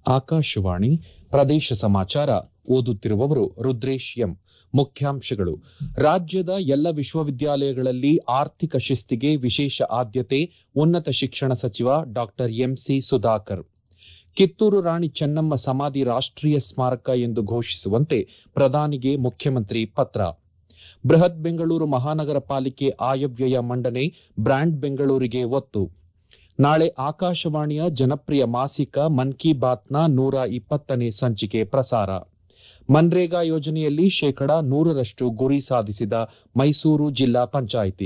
ಆಕಾಶವಾಣಿ ಪ್ರದೇಶ ಸಮಾಚಾರ ಓದುತ್ತಿರುವವರು ರುದ್ರೇಶ್ ಎಂ ಮುಖ್ಯಾಂಶಗಳು ರಾಜ್ಯದ ಎಲ್ಲ ವಿಶ್ವವಿದ್ಯಾಲಯಗಳಲ್ಲಿ ಆರ್ಥಿಕ ಶಿಸ್ತಿಗೆ ವಿಶೇಷ ಆದ್ಯತೆ ಉನ್ನತ ಶಿಕ್ಷಣ ಸಚಿವ ಡಾ ಎಂಸಿ ಸುಧಾಕರ್ ಕಿತ್ತೂರು ರಾಣಿ ಚೆನ್ನಮ್ಮ ಸಮಾಧಿ ರಾಷ್ಟೀಯ ಸ್ಮಾರಕ ಎಂದು ಘೋಷಿಸುವಂತೆ ಪ್ರಧಾನಿಗೆ ಮುಖ್ಯಮಂತ್ರಿ ಪತ್ರ ಬೃಹತ್ ಬೆಂಗಳೂರು ಮಹಾನಗರ ಪಾಲಿಕೆ ಆಯವ್ಯಯ ಮಂಡನೆ ಬ್ರ್ಯಾಂಡ್ ಬೆಂಗಳೂರಿಗೆ ಒತ್ತು ನಾಳೆ ಆಕಾಶವಾಣಿಯ ಜನಪ್ರಿಯ ಮಾಸಿಕ ಮನ್ ಕಿ ಬಾತ್ನ ನೂರ ಇಪ್ಪತ್ತನೇ ಸಂಚಿಕೆ ಪ್ರಸಾರ ಮನ್ರೇಗಾ ಯೋಜನೆಯಲ್ಲಿ ಶೇಕಡ ನೂರರಷ್ಟು ಗುರಿ ಸಾಧಿಸಿದ ಮೈಸೂರು ಜಿಲ್ಲಾ ಪಂಚಾಯಿತಿ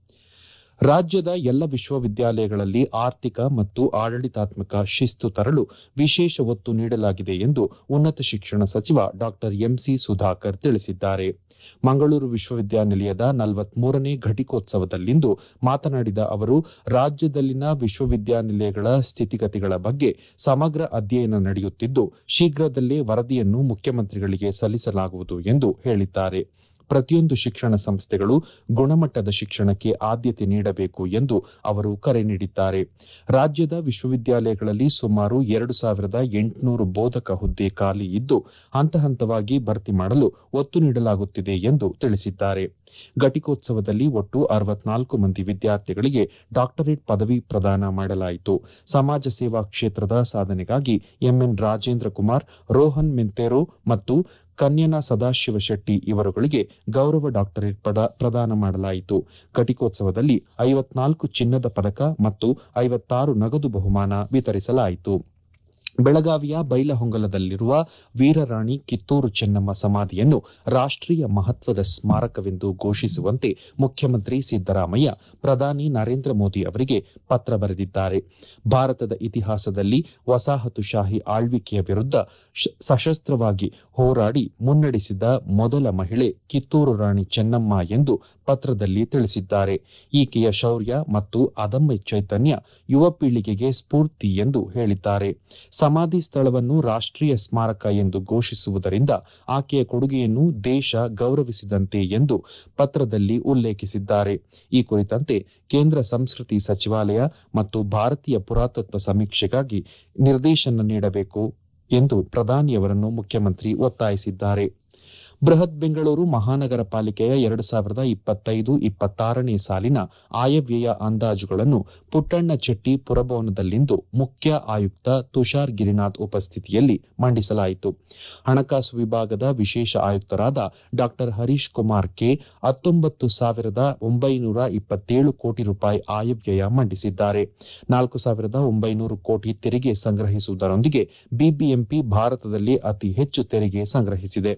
ರಾಜ್ಯದ ಎಲ್ಲ ವಿಶ್ವವಿದ್ಯಾಲಯಗಳಲ್ಲಿ ಆರ್ಥಿಕ ಮತ್ತು ಆಡಳಿತಾತ್ಮಕ ಶಿಸ್ತು ತರಲು ವಿಶೇಷ ಒತ್ತು ನೀಡಲಾಗಿದೆ ಎಂದು ಉನ್ನತ ಶಿಕ್ಷಣ ಸಚಿವ ಡಾ ಎಂಸಿ ಸುಧಾಕರ್ ತಿಳಿಸಿದ್ದಾರೆ ಮಂಗಳೂರು ವಿಶ್ವವಿದ್ಯಾನಿಲಯದ ನಲವತ್ಮೂರನೇ ಘಟಿಕೋತ್ಸವದಲ್ಲಿಂದು ಮಾತನಾಡಿದ ಅವರು ರಾಜ್ಯದಲ್ಲಿನ ವಿಶ್ವವಿದ್ಯಾನಿಲಯಗಳ ಸ್ಥಿತಿಗತಿಗಳ ಬಗ್ಗೆ ಸಮಗ್ರ ಅಧ್ಯಯನ ನಡೆಯುತ್ತಿದ್ದು ಶೀಘ್ರದಲ್ಲೇ ವರದಿಯನ್ನು ಮುಖ್ಯಮಂತ್ರಿಗಳಿಗೆ ಸಲ್ಲಿಸಲಾಗುವುದು ಎಂದು ಹೇಳಿದ್ದಾರೆ ಪ್ರತಿಯೊಂದು ಶಿಕ್ಷಣ ಸಂಸ್ಥೆಗಳು ಗುಣಮಟ್ಟದ ಶಿಕ್ಷಣಕ್ಕೆ ಆದ್ಯತೆ ನೀಡಬೇಕು ಎಂದು ಅವರು ಕರೆ ನೀಡಿದ್ದಾರೆ ರಾಜ್ಯದ ವಿಶ್ವವಿದ್ಯಾಲಯಗಳಲ್ಲಿ ಸುಮಾರು ಎರಡು ಸಾವಿರದ ಎಂಟುನೂರು ಬೋಧಕ ಹುದ್ದೆ ಖಾಲಿ ಇದ್ದು ಹಂತ ಹಂತವಾಗಿ ಭರ್ತಿ ಮಾಡಲು ಒತ್ತು ನೀಡಲಾಗುತ್ತಿದೆ ಎಂದು ತಿಳಿಸಿದ್ದಾರೆ ಘಟಿಕೋತ್ಸವದಲ್ಲಿ ಒಟ್ಟು ಅರವತ್ನಾಲ್ಕು ಮಂದಿ ವಿದ್ಯಾರ್ಥಿಗಳಿಗೆ ಡಾಕ್ಟರೇಟ್ ಪದವಿ ಪ್ರದಾನ ಮಾಡಲಾಯಿತು ಸಮಾಜ ಸೇವಾ ಕ್ಷೇತ್ರದ ಸಾಧನೆಗಾಗಿ ಎಂಎನ್ ರಾಜೇಂದ್ರ ಕುಮಾರ್ ರೋಹನ್ ಮೆಂತೇರೋ ಮತ್ತು ಕನ್ಯನ ಸದಾಶಿವ ಶೆಟ್ಟಿ ಇವರುಗಳಿಗೆ ಗೌರವ ಡಾಕ್ಟರೇಟ್ ಪ್ರದಾನ ಮಾಡಲಾಯಿತು ಘಟಿಕೋತ್ಸವದಲ್ಲಿ ಐವತ್ನಾಲ್ಕು ಚಿನ್ನದ ಪದಕ ಮತ್ತು ಐವತ್ತಾರು ನಗದು ಬಹುಮಾನ ವಿತರಿಸಲಾಯಿತು ಬೆಳಗಾವಿಯ ಬೈಲಹೊಂಗಲದಲ್ಲಿರುವ ವೀರರಾಣಿ ಕಿತ್ತೂರು ಚೆನ್ನಮ್ಮ ಸಮಾಧಿಯನ್ನು ರಾಷ್ಟೀಯ ಮಹತ್ವದ ಸ್ಮಾರಕವೆಂದು ಘೋಷಿಸುವಂತೆ ಮುಖ್ಯಮಂತ್ರಿ ಸಿದ್ದರಾಮಯ್ಯ ಪ್ರಧಾನಿ ನರೇಂದ್ರ ಮೋದಿ ಅವರಿಗೆ ಪತ್ರ ಬರೆದಿದ್ದಾರೆ ಭಾರತದ ಇತಿಹಾಸದಲ್ಲಿ ವಸಾಹತುಶಾಹಿ ಆಳ್ವಿಕೆಯ ವಿರುದ್ಧ ಸಶಸ್ತ್ರವಾಗಿ ಹೋರಾಡಿ ಮುನ್ನಡೆಸಿದ ಮೊದಲ ಮಹಿಳೆ ಕಿತ್ತೂರು ರಾಣಿ ಚೆನ್ನಮ್ಮ ಎಂದು ಪತ್ರದಲ್ಲಿ ತಿಳಿಸಿದ್ದಾರೆ ಈಕೆಯ ಶೌರ್ಯ ಮತ್ತು ಅದಮ್ಯ ಚೈತನ್ಯ ಯುವ ಪೀಳಿಗೆಗೆ ಸ್ಫೂರ್ತಿ ಎಂದು ಹೇಳಿದ್ದಾರೆ ಸಮಾಧಿ ಸ್ಥಳವನ್ನು ರಾಷ್ಟೀಯ ಸ್ಮಾರಕ ಎಂದು ಘೋಷಿಸುವುದರಿಂದ ಆಕೆಯ ಕೊಡುಗೆಯನ್ನು ದೇಶ ಗೌರವಿಸಿದಂತೆ ಎಂದು ಪತ್ರದಲ್ಲಿ ಉಲ್ಲೇಖಿಸಿದ್ದಾರೆ ಈ ಕುರಿತಂತೆ ಕೇಂದ್ರ ಸಂಸ್ಕೃತಿ ಸಚಿವಾಲಯ ಮತ್ತು ಭಾರತೀಯ ಪುರಾತತ್ವ ಸಮೀಕ್ಷೆಗಾಗಿ ನಿರ್ದೇಶನ ನೀಡಬೇಕು ಎಂದು ಪ್ರಧಾನಿಯವರನ್ನು ಮುಖ್ಯಮಂತ್ರಿ ಒತ್ತಾಯಿಸಿದ್ದಾರೆ ಬೃಹತ್ ಬೆಂಗಳೂರು ಮಹಾನಗರ ಪಾಲಿಕೆಯ ಎರಡು ಸಾವಿರದ ಇಪ್ಪತ್ತೈದು ಇಪ್ಪತ್ತಾರನೇ ಸಾಲಿನ ಆಯವ್ಯಯ ಅಂದಾಜುಗಳನ್ನು ಪುಟ್ಟಣ್ಣ ಪುರಭವನದಲ್ಲಿಂದು ಮುಖ್ಯ ಆಯುಕ್ತ ತುಷಾರ್ ಗಿರಿನಾಥ್ ಉಪಸ್ಥಿತಿಯಲ್ಲಿ ಮಂಡಿಸಲಾಯಿತು ಹಣಕಾಸು ವಿಭಾಗದ ವಿಶೇಷ ಆಯುಕ್ತರಾದ ಡಾ ಹರೀಶ್ ಕುಮಾರ್ ಕೆ ಹತ್ತೊಂಬತ್ತು ಸಾವಿರದ ಒಂಬೈನೂರ ಇಪ್ಪತ್ತೇಳು ಕೋಟಿ ರೂಪಾಯಿ ಆಯವ್ಯಯ ಮಂಡಿಸಿದ್ದಾರೆ ನಾಲ್ಕು ಸಾವಿರದ ಒಂಬೈನೂರು ಕೋಟಿ ತೆರಿಗೆ ಸಂಗ್ರಹಿಸುವುದರೊಂದಿಗೆ ಬಿಬಿಎಂಪಿ ಭಾರತದಲ್ಲಿ ಅತಿ ಹೆಚ್ಚು ತೆರಿಗೆ ಸಂಗ್ರಹಿಸಿದೆ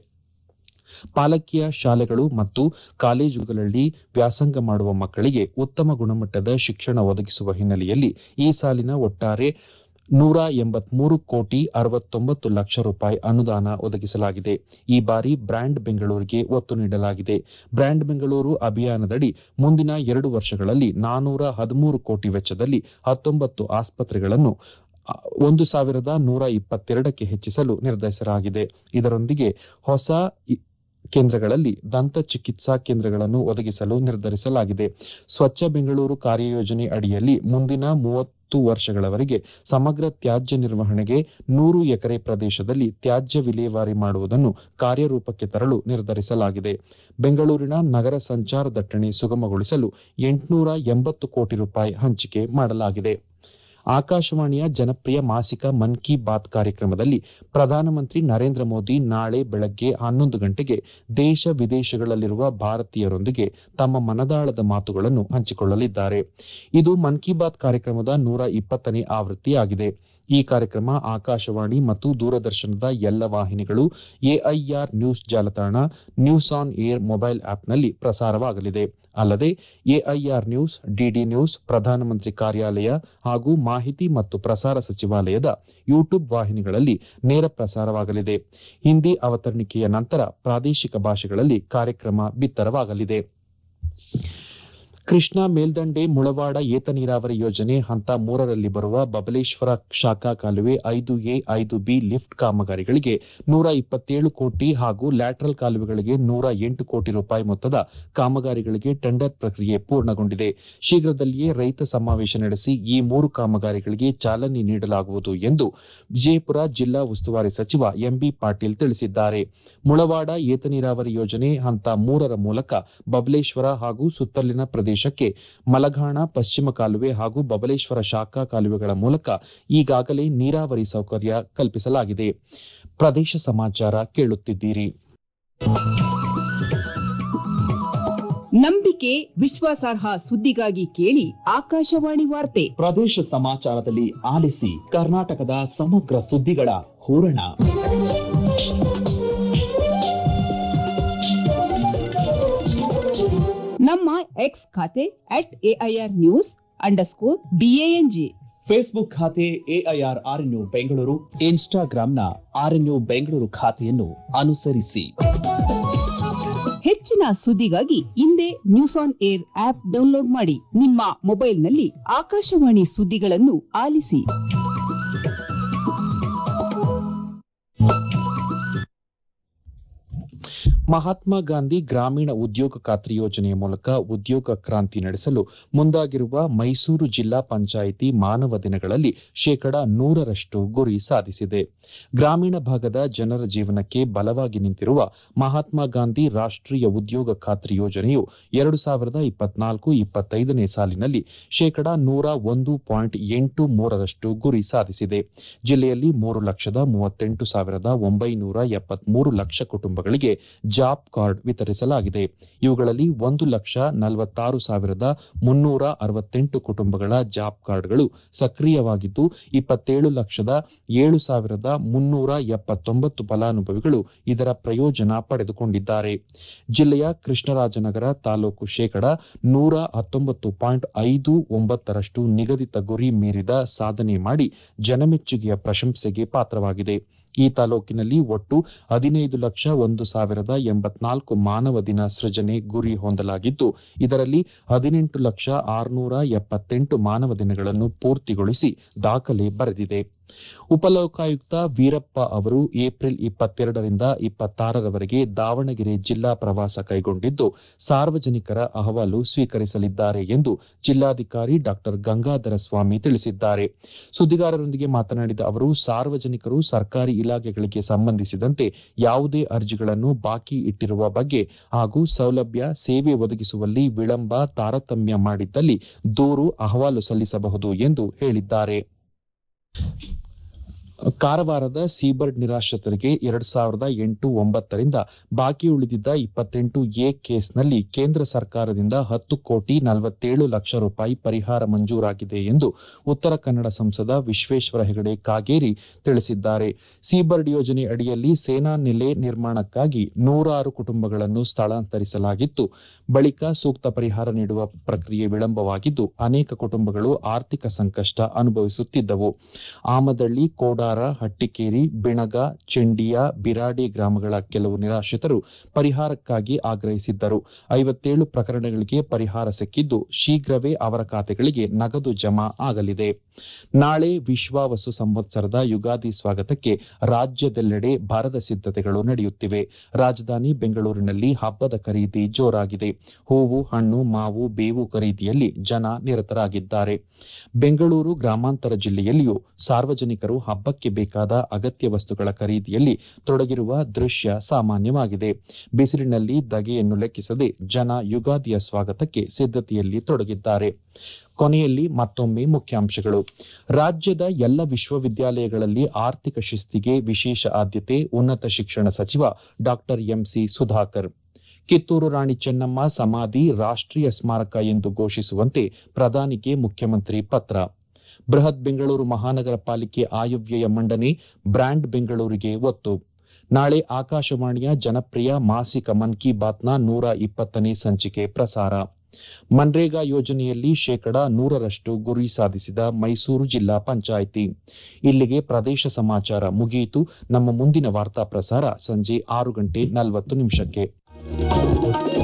ಪಾಲಕಿಯ ಶಾಲೆಗಳು ಮತ್ತು ಕಾಲೇಜುಗಳಲ್ಲಿ ವ್ಯಾಸಂಗ ಮಾಡುವ ಮಕ್ಕಳಿಗೆ ಉತ್ತಮ ಗುಣಮಟ್ಟದ ಶಿಕ್ಷಣ ಒದಗಿಸುವ ಹಿನ್ನೆಲೆಯಲ್ಲಿ ಈ ಸಾಲಿನ ಒಟ್ಟಾರೆ ನೂರ ಎಂಬತ್ಮೂರು ಕೋಟಿ ಅರವತ್ತೊಂಬತ್ತು ಲಕ್ಷ ರೂಪಾಯಿ ಅನುದಾನ ಒದಗಿಸಲಾಗಿದೆ ಈ ಬಾರಿ ಬ್ರ್ಯಾಂಡ್ ಬೆಂಗಳೂರಿಗೆ ಒತ್ತು ನೀಡಲಾಗಿದೆ ಬ್ರ್ಯಾಂಡ್ ಬೆಂಗಳೂರು ಅಭಿಯಾನದಡಿ ಮುಂದಿನ ಎರಡು ವರ್ಷಗಳಲ್ಲಿ ನಾನೂರ ಹದಿಮೂರು ಕೋಟಿ ವೆಚ್ಚದಲ್ಲಿ ಹತ್ತೊಂಬತ್ತು ಆಸ್ಪತ್ರೆಗಳನ್ನು ಒಂದು ಸಾವಿರದ ನೂರ ಇಪ್ಪತ್ತೆರಡಕ್ಕೆ ಹೆಚ್ಚಿಸಲು ನಿರ್ಧರಿಸಲಾಗಿದೆ ಇದರೊಂದಿಗೆ ಹೊಸ ಕೇಂದ್ರಗಳಲ್ಲಿ ದಂತ ಚಿಕಿತ್ಸಾ ಕೇಂದ್ರಗಳನ್ನು ಒದಗಿಸಲು ನಿರ್ಧರಿಸಲಾಗಿದೆ ಸ್ವಚ್ಛ ಬೆಂಗಳೂರು ಕಾರ್ಯಯೋಜನೆ ಅಡಿಯಲ್ಲಿ ಮುಂದಿನ ಮೂವತ್ತು ವರ್ಷಗಳವರೆಗೆ ಸಮಗ್ರ ತ್ಯಾಜ್ಯ ನಿರ್ವಹಣೆಗೆ ನೂರು ಎಕರೆ ಪ್ರದೇಶದಲ್ಲಿ ತ್ಯಾಜ್ಯ ವಿಲೇವಾರಿ ಮಾಡುವುದನ್ನು ಕಾರ್ಯರೂಪಕ್ಕೆ ತರಲು ನಿರ್ಧರಿಸಲಾಗಿದೆ ಬೆಂಗಳೂರಿನ ನಗರ ಸಂಚಾರ ದಟ್ಟಣೆ ಸುಗಮಗೊಳಿಸಲು ಎಂಟುನೂರ ಎಂಬತ್ತು ಕೋಟಿ ರೂಪಾಯಿ ಹಂಚಿಕೆ ಮಾಡಲಾಗಿದೆ ಆಕಾಶವಾಣಿಯ ಜನಪ್ರಿಯ ಮಾಸಿಕ ಮನ್ ಕಿ ಬಾತ್ ಕಾರ್ಯಕ್ರಮದಲ್ಲಿ ಪ್ರಧಾನಮಂತ್ರಿ ನರೇಂದ್ರ ಮೋದಿ ನಾಳೆ ಬೆಳಗ್ಗೆ ಹನ್ನೊಂದು ಗಂಟೆಗೆ ದೇಶ ವಿದೇಶಗಳಲ್ಲಿರುವ ಭಾರತೀಯರೊಂದಿಗೆ ತಮ್ಮ ಮನದಾಳದ ಮಾತುಗಳನ್ನು ಹಂಚಿಕೊಳ್ಳಲಿದ್ದಾರೆ ಇದು ಮನ್ ಕಿ ಬಾತ್ ಕಾರ್ಯಕ್ರಮದ ನೂರ ಇಪ್ಪತ್ತನೇ ಆವೃತ್ತಿಯಾಗಿದೆ ಈ ಕಾರ್ಯಕ್ರಮ ಆಕಾಶವಾಣಿ ಮತ್ತು ದೂರದರ್ಶನದ ಎಲ್ಲ ವಾಹಿನಿಗಳು ಎಐಆರ್ ನ್ಯೂಸ್ ಜಾಲತಾಣ ನ್ಯೂಸ್ ಆನ್ ಏರ್ ಮೊಬೈಲ್ ಆಪ್ನಲ್ಲಿ ಪ್ರಸಾರವಾಗಲಿದೆ ಅಲ್ಲದೆ ಎಐಆರ್ ನ್ಯೂಸ್ ಡಿಡಿ ನ್ಯೂಸ್ ಪ್ರಧಾನಮಂತ್ರಿ ಕಾರ್ಯಾಲಯ ಹಾಗೂ ಮಾಹಿತಿ ಮತ್ತು ಪ್ರಸಾರ ಸಚಿವಾಲಯದ ಯೂಟ್ಯೂಬ್ ವಾಹಿನಿಗಳಲ್ಲಿ ನೇರ ಪ್ರಸಾರವಾಗಲಿದೆ ಹಿಂದಿ ಅವತರಣಿಕೆಯ ನಂತರ ಪ್ರಾದೇಶಿಕ ಭಾಷೆಗಳಲ್ಲಿ ಕಾರ್ಯಕ್ರಮ ಬಿತ್ತರವಾಗಲಿದೆ ಕೃಷ್ಣಾ ಮೇಲ್ದಂಡೆ ಮುಳವಾಡ ಏತ ನೀರಾವರಿ ಯೋಜನೆ ಹಂತ ಮೂರರಲ್ಲಿ ಬರುವ ಬಬಲೇಶ್ವರ ಶಾಖಾ ಕಾಲುವೆ ಐದು ಎ ಐದು ಬಿ ಲಿಫ್ಟ್ ಕಾಮಗಾರಿಗಳಿಗೆ ನೂರ ಇಪ್ಪತ್ತೇಳು ಕೋಟಿ ಹಾಗೂ ಲ್ಯಾಟರಲ್ ಕಾಲುವೆಗಳಿಗೆ ನೂರ ಎಂಟು ಕೋಟಿ ರೂಪಾಯಿ ಮೊತ್ತದ ಕಾಮಗಾರಿಗಳಿಗೆ ಟೆಂಡರ್ ಪ್ರಕ್ರಿಯೆ ಪೂರ್ಣಗೊಂಡಿದೆ ಶೀಘ್ರದಲ್ಲಿಯೇ ರೈತ ಸಮಾವೇಶ ನಡೆಸಿ ಈ ಮೂರು ಕಾಮಗಾರಿಗಳಿಗೆ ಚಾಲನೆ ನೀಡಲಾಗುವುದು ಎಂದು ವಿಜಯಪುರ ಜಿಲ್ಲಾ ಉಸ್ತುವಾರಿ ಸಚಿವ ಎಂಬಿ ಪಾಟೀಲ್ ತಿಳಿಸಿದ್ದಾರೆ ಮುಳವಾಡ ಏತ ನೀರಾವರಿ ಯೋಜನೆ ಹಂತ ಮೂರರ ಮೂಲಕ ಬಬಲೇಶ್ವರ ಹಾಗೂ ಸುತ್ತಲಿನ ಪ್ರದೇಶಕ್ಕೆ ಮಲಘಾಣ ಪಶ್ಚಿಮ ಕಾಲುವೆ ಹಾಗೂ ಬಬಲೇಶ್ವರ ಶಾಖಾ ಕಾಲುವೆಗಳ ಮೂಲಕ ಈಗಾಗಲೇ ನೀರಾವರಿ ಸೌಕರ್ಯ ಕಲ್ಪಿಸಲಾಗಿದೆ ಪ್ರದೇಶ ಸಮಾಚಾರ ಕೇಳುತ್ತಿದ್ದೀರಿ ನಂಬಿಕೆ ವಿಶ್ವಾಸಾರ್ಹ ಸುದ್ದಿಗಾಗಿ ಕೇಳಿ ಆಕಾಶವಾಣಿ ವಾರ್ತೆ ಪ್ರದೇಶ ಸಮಾಚಾರದಲ್ಲಿ ಆಲಿಸಿ ಕರ್ನಾಟಕದ ಸಮಗ್ರ ಸುದ್ದಿಗಳ ಹೂರಣ ನಮ್ಮ ಎಕ್ಸ್ ಖಾತೆ at AIR news underscore BANG Facebook ಖಾತೆ ಎಐಆರ್ ಆರ್ಎನ್ಯು ಬೆಂಗಳೂರು ಇನ್ಸ್ಟಾಗ್ರಾಂನ ಆರ್ಎನ್ಯು ಬೆಂಗಳೂರು ಖಾತೆಯನ್ನು ಅನುಸರಿಸಿ ಹೆಚ್ಚಿನ ಸುದ್ದಿಗಾಗಿ ಹಿಂದೆ news on air app download ಮಾಡಿ ನಿಮ್ಮ ಮೊಬೈಲ್ನಲ್ಲಿ ಆಕಾಶವಾಣಿ ಸುದ್ದಿಗಳನ್ನು ಆಲಿಸಿ ಮಹಾತ್ಮ ಗಾಂಧಿ ಗ್ರಾಮೀಣ ಉದ್ಯೋಗ ಖಾತ್ರಿ ಯೋಜನೆಯ ಮೂಲಕ ಉದ್ಯೋಗ ಕ್ರಾಂತಿ ನಡೆಸಲು ಮುಂದಾಗಿರುವ ಮೈಸೂರು ಜಿಲ್ಲಾ ಪಂಚಾಯಿತಿ ಮಾನವ ದಿನಗಳಲ್ಲಿ ಶೇಕಡ ನೂರರಷ್ಟು ಗುರಿ ಸಾಧಿಸಿದೆ ಗ್ರಾಮೀಣ ಭಾಗದ ಜನರ ಜೀವನಕ್ಕೆ ಬಲವಾಗಿ ನಿಂತಿರುವ ಮಹಾತ್ಮ ಗಾಂಧಿ ರಾಷ್ಟೀಯ ಉದ್ಯೋಗ ಖಾತ್ರಿ ಯೋಜನೆಯು ಎರಡು ಸಾವಿರದ ಇಪ್ಪತ್ನಾಲ್ಕು ಇಪ್ಪತ್ತೈದನೇ ಸಾಲಿನಲ್ಲಿ ಶೇಕಡ ನೂರ ಒಂದು ಪಾಯಿಂಟ್ ಎಂಟು ಮೂರರಷ್ಟು ಗುರಿ ಸಾಧಿಸಿದೆ ಜಿಲ್ಲೆಯಲ್ಲಿ ಮೂರು ಲಕ್ಷದ ಮೂವತ್ತೆಂಟು ಸಾವಿರದ ಒಂಬೈನೂರ ಎಪ್ಪತ್ಮೂರು ಲಕ್ಷ ಕುಟುಂಬಗಳಿಗೆ ಜಾಬ್ ಕಾರ್ಡ್ ವಿತರಿಸಲಾಗಿದೆ ಇವುಗಳಲ್ಲಿ ಒಂದು ಲಕ್ಷ ನಲವತ್ತಾರು ಸಾವಿರದ ಮುನ್ನೂರ ಅರವತ್ತೆಂಟು ಕುಟುಂಬಗಳ ಜಾಬ್ ಕಾರ್ಡ್ಗಳು ಸಕ್ರಿಯವಾಗಿದ್ದು ಇಪ್ಪತ್ತೇಳು ಲಕ್ಷದ ಏಳು ಸಾವಿರದ ಮುನ್ನೂರ ಎಪ್ಪತ್ತೊಂಬತ್ತು ಫಲಾನುಭವಿಗಳು ಇದರ ಪ್ರಯೋಜನ ಪಡೆದುಕೊಂಡಿದ್ದಾರೆ ಜಿಲ್ಲೆಯ ಕೃಷ್ಣರಾಜನಗರ ತಾಲೂಕು ಶೇಕಡ ನೂರ ಹತ್ತೊಂಬತ್ತು ಪಾಯಿಂಟ್ ಐದು ಒಂಬತ್ತರಷ್ಟು ನಿಗದಿತ ಗುರಿ ಮೀರಿದ ಸಾಧನೆ ಮಾಡಿ ಜನಮೆಚ್ಚುಗೆಯ ಪ್ರಶಂಸೆಗೆ ಪಾತ್ರವಾಗಿದೆ ಈ ತಾಲೂಕಿನಲ್ಲಿ ಒಟ್ಟು ಹದಿನೈದು ಲಕ್ಷ ಒಂದು ಸಾವಿರದ ಎಂಬತ್ನಾಲ್ಕು ಮಾನವ ದಿನ ಸೃಜನೆ ಗುರಿ ಹೊಂದಲಾಗಿದ್ದು ಇದರಲ್ಲಿ ಹದಿನೆಂಟು ಲಕ್ಷ ಆರುನೂರ ಎಪ್ಪತ್ತೆಂಟು ಮಾನವ ದಿನಗಳನ್ನು ಪೂರ್ತಿಗೊಳಿಸಿ ದಾಖಲೆ ಬರೆದಿದೆ ಉಪಲೋಕಾಯುಕ್ತ ವೀರಪ್ಪ ಅವರು ಏಪ್ರಿಲ್ ಇಪ್ಪತ್ತೆರಡರಿಂದ ಇಪ್ಪತ್ತಾರರವರೆಗೆ ದಾವಣಗೆರೆ ಜಿಲ್ಲಾ ಪ್ರವಾಸ ಕೈಗೊಂಡಿದ್ದು ಸಾರ್ವಜನಿಕರ ಅಹವಾಲು ಸ್ವೀಕರಿಸಲಿದ್ದಾರೆ ಎಂದು ಜಿಲ್ಲಾಧಿಕಾರಿ ಡಾ ಗಂಗಾಧರ ಸ್ವಾಮಿ ತಿಳಿಸಿದ್ದಾರೆ ಸುದ್ದಿಗಾರರೊಂದಿಗೆ ಮಾತನಾಡಿದ ಅವರು ಸಾರ್ವಜನಿಕರು ಸರ್ಕಾರಿ ಇಲಾಖೆಗಳಿಗೆ ಸಂಬಂಧಿಸಿದಂತೆ ಯಾವುದೇ ಅರ್ಜಿಗಳನ್ನು ಬಾಕಿ ಇಟ್ಟಿರುವ ಬಗ್ಗೆ ಹಾಗೂ ಸೌಲಭ್ಯ ಸೇವೆ ಒದಗಿಸುವಲ್ಲಿ ವಿಳಂಬ ತಾರತಮ್ಯ ಮಾಡಿದ್ದಲ್ಲಿ ದೂರು ಅಹವಾಲು ಸಲ್ಲಿಸಬಹುದು ಎಂದು ಹೇಳಿದ್ದಾರೆ ಕಾರವಾರದ ಸೀಬರ್ಡ್ ನಿರಾಶ್ರಿತರಿಗೆ ಎರಡ್ ಸಾವಿರದ ಎಂಟು ಒಂಬತ್ತರಿಂದ ಬಾಕಿ ಉಳಿದಿದ್ದ ಇಪ್ಪತ್ತೆಂಟು ಎ ಕೇಸ್ನಲ್ಲಿ ಕೇಂದ್ರ ಸರ್ಕಾರದಿಂದ ಹತ್ತು ಕೋಟಿ ನಲವತ್ತೇಳು ಲಕ್ಷ ರೂಪಾಯಿ ಪರಿಹಾರ ಮಂಜೂರಾಗಿದೆ ಎಂದು ಉತ್ತರ ಕನ್ನಡ ಸಂಸದ ವಿಶ್ವೇಶ್ವರ ಹೆಗಡೆ ಕಾಗೇರಿ ತಿಳಿಸಿದ್ದಾರೆ ಸೀಬರ್ಡ್ ಯೋಜನೆ ಅಡಿಯಲ್ಲಿ ಸೇನಾ ನೆಲೆ ನಿರ್ಮಾಣಕ್ಕಾಗಿ ನೂರಾರು ಕುಟುಂಬಗಳನ್ನು ಸ್ಥಳಾಂತರಿಸಲಾಗಿತ್ತು ಬಳಿಕ ಸೂಕ್ತ ಪರಿಹಾರ ನೀಡುವ ಪ್ರಕ್ರಿಯೆ ವಿಳಂಬವಾಗಿದ್ದು ಅನೇಕ ಕುಟುಂಬಗಳು ಆರ್ಥಿಕ ಸಂಕಷ್ಟ ಅನುಭವಿಸುತ್ತಿದ್ದವು ಆಮದಳ್ಳಿ ಕೋಡಾರ ಹಟ್ಟಿಕೇರಿ ಬಿಣಗ ಚೆಂಡಿಯ ಬಿರಾಡಿ ಗ್ರಾಮಗಳ ಕೆಲವು ನಿರಾಶ್ರಿತರು ಪರಿಹಾರಕ್ಕಾಗಿ ಆಗ್ರಹಿಸಿದ್ದರು ಐವತ್ತೇಳು ಪ್ರಕರಣಗಳಿಗೆ ಪರಿಹಾರ ಸಿಕ್ಕಿದ್ದು ಶೀಘ್ರವೇ ಅವರ ಖಾತೆಗಳಿಗೆ ನಗದು ಜಮಾ ಆಗಲಿದೆ ನಾಳೆ ವಿಶ್ವಾವಸು ಸಂವತ್ಸರದ ಯುಗಾದಿ ಸ್ವಾಗತಕ್ಕೆ ರಾಜ್ಯದೆಲ್ಲೆಡೆ ಭರದ ಸಿದ್ದತೆಗಳು ನಡೆಯುತ್ತಿವೆ ರಾಜಧಾನಿ ಬೆಂಗಳೂರಿನಲ್ಲಿ ಹಬ್ಬದ ಖರೀದಿ ಜೋರಾಗಿದೆ ಹೂವು ಹಣ್ಣು ಮಾವು ಬೇವು ಖರೀದಿಯಲ್ಲಿ ಜನ ನಿರತರಾಗಿದ್ದಾರೆ ಬೆಂಗಳೂರು ಗ್ರಾಮಾಂತರ ಜಿಲ್ಲೆಯಲ್ಲಿಯೂ ಸಾರ್ವಜನಿಕರು ಹಬ್ಬಕ್ಕೆ ಬೇಕಾದ ಅಗತ್ಯ ವಸ್ತುಗಳ ಖರೀದಿಯಲ್ಲಿ ತೊಡಗಿರುವ ದೃಶ್ಯ ಸಾಮಾನ್ಯವಾಗಿದೆ ಬಿಸಿಲಿನಲ್ಲಿ ದಗೆಯನ್ನು ಲೆಕ್ಕಿಸದೆ ಜನ ಯುಗಾದಿಯ ಸ್ವಾಗತಕ್ಕೆ ಸಿದ್ದತೆಯಲ್ಲಿ ತೊಡಗಿದ್ದಾರೆ ಕೊನೆಯಲ್ಲಿ ಮತ್ತೊಮ್ಮೆ ಮುಖ್ಯಾಂಶಗಳು ರಾಜ್ಯದ ಎಲ್ಲ ವಿಶ್ವವಿದ್ಯಾಲಯಗಳಲ್ಲಿ ಆರ್ಥಿಕ ಶಿಸ್ತಿಗೆ ವಿಶೇಷ ಆದ್ಯತೆ ಉನ್ನತ ಶಿಕ್ಷಣ ಸಚಿವ ಡಾ ಎಂಸಿ ಸುಧಾಕರ್ ಕಿತ್ತೂರು ರಾಣಿ ಚೆನ್ನಮ್ಮ ಸಮಾಧಿ ರಾಷ್ಟೀಯ ಸ್ಮಾರಕ ಎಂದು ಘೋಷಿಸುವಂತೆ ಪ್ರಧಾನಿಗೆ ಮುಖ್ಯಮಂತ್ರಿ ಪತ್ರ ಬೃಹತ್ ಬೆಂಗಳೂರು ಮಹಾನಗರ ಪಾಲಿಕೆ ಆಯವ್ಯಯ ಮಂಡನೆ ಬ್ರ್ಯಾಂಡ್ ಬೆಂಗಳೂರಿಗೆ ಒತ್ತು ನಾಳೆ ಆಕಾಶವಾಣಿಯ ಜನಪ್ರಿಯ ಮಾಸಿಕ ಮನ್ ಕಿ ಬಾತ್ನ ನೂರ ಇಪ್ಪತ್ತನೇ ಸಂಚಿಕೆ ಪ್ರಸಾರ ಮನ್ರೇಗಾ ಯೋಜನೆಯಲ್ಲಿ ಶೇಕಡ ನೂರರಷ್ಟು ಗುರಿ ಸಾಧಿಸಿದ ಮೈಸೂರು ಜಿಲ್ಲಾ ಪಂಚಾಯಿತಿ ಇಲ್ಲಿಗೆ ಪ್ರದೇಶ ಸಮಾಚಾರ ಮುಗಿಯಿತು ನಮ್ಮ ಮುಂದಿನ ವಾರ್ತಾ ಪ್ರಸಾರ ಸಂಜೆ ಆರು ಗಂಟೆ ನಲವತ್ತು ನಿಮಿಷಕ್ಕೆ